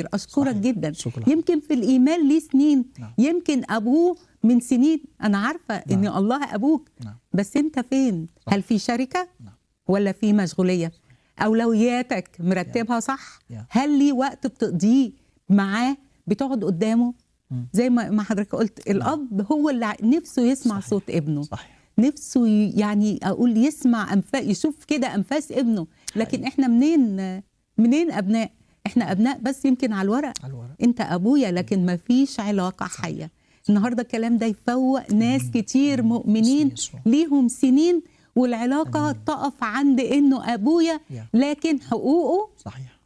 اشكرك صحيح. جدا شكرا يمكن في الايمان ليه سنين نعم. يمكن ابوه من سنين انا عارفه ان نعم. الله ابوك نعم بس انت فين صح. هل في شركه نعم. ولا في مشغوليه اولوياتك مرتبها صح يا. هل لي وقت بتقضيه معاه بتقعد قدامه مم. زي ما ما حضرتك قلت الاب هو اللي ع- نفسه يسمع صحيح. صوت ابنه صحيح نفسه ي- يعني اقول يسمع انفاس يشوف كده انفاس ابنه لكن حقيقي. احنا منين منين ابناء احنا ابناء بس يمكن على الورق على الورق انت ابويا لكن ما فيش علاقه حيه النهارده الكلام ده يفوق ناس آمين. كتير آمين. مؤمنين باسم يسوع. ليهم سنين والعلاقه آمين. تقف عند انه ابويا يا. لكن حقوقه صحيح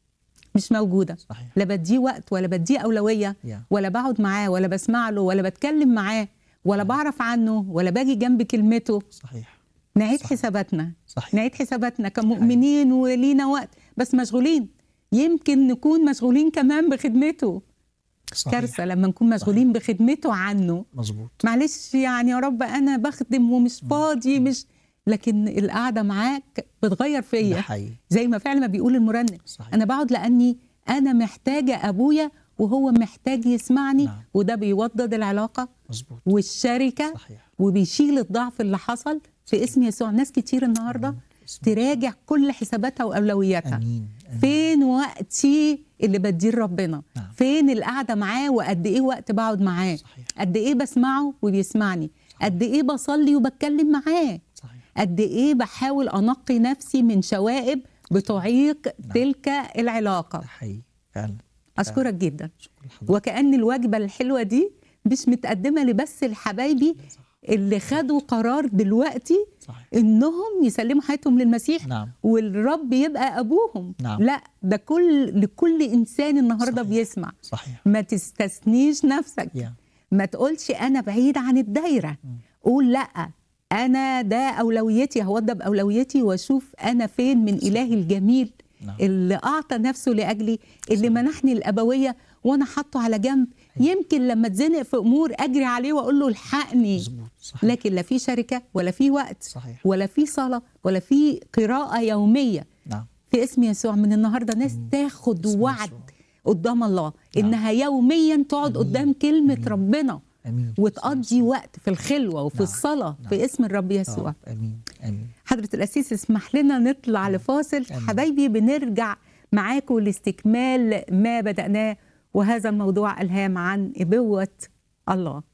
مش موجوده صحيح لا بديه وقت ولا بديه اولويه يا. ولا بقعد معاه ولا بسمع له ولا بتكلم معاه ولا بعرف عنه ولا باجي جنب كلمته صحيح نعيد صح. حساباتنا صحيح نعيد حساباتنا كمؤمنين ولينا وقت بس مشغولين يمكن نكون مشغولين كمان بخدمته صحيح. كارثه لما نكون مشغولين بخدمته عنه مظبوط معلش يعني يا رب انا بخدم ومش فاضي مش لكن القعده معاك بتغير ده فيا حقيقي زي ما فعلا ما بيقول المرنم صحيح انا بقعد لاني انا محتاجه ابويا وهو محتاج يسمعني نعم. وده بيوضد العلاقه مظبوط والشركه صحيح وبيشيل الضعف اللي حصل في اسم يسوع ناس كتير النهارده آمين. باسم تراجع كل حساباتها واولوياتها امين امين فين وقتي اللي بديه لربنا نعم. فين القعده معاه وقد ايه وقت بقعد معاه صحيح قد ايه بسمعه وبيسمعني قد ايه بصلي وبتكلم معاه صحيح قد ايه بحاول انقي نفسي من شوائب بتعيق نعم. تلك العلاقه ده حقيقي فعلا اشكرك جدا شكرا لحضرتك وكأن الوجبة الحلوة دي مش متقدمة لبس لحبايبي صح. اللي خدوا قرار دلوقتي صحيح انهم يسلموا حياتهم للمسيح نعم والرب يبقى ابوهم نعم. لا ده كل لكل انسان النهارده صحيح. بيسمع صحيح ما تستثنيش نفسك يا ما تقولش انا بعيد عن الدايره مم. قول لا انا ده اولويتي هوضب اولويتي واشوف انا فين من الهي الجميل نعم اللي اعطى نفسه لاجلي اللي منحني الابويه وانا حاطه على جنب يمكن لما اتزنق في امور اجري عليه واقول له الحقني مظبوط صحيح لكن لا في شركه ولا في وقت صحيح ولا في صلاه ولا في قراءه يوميه نعم في اسم يسوع من النهارده ناس تاخد باسم وعد يسوع. قدام الله نعم. انها يوميا تقعد أمين. قدام كلمه أمين. ربنا امين وتقضي وقت في الخلوه وفي نعم. الصلاه نعم. في اسم الرب يسوع آه، امين امين حضرة الأسيس اسمح لنا نطلع لفاصل آمين. حبايبي بنرجع معاكم لاستكمال ما بدأناه وهذا الموضوع ألهام عن إبوة الله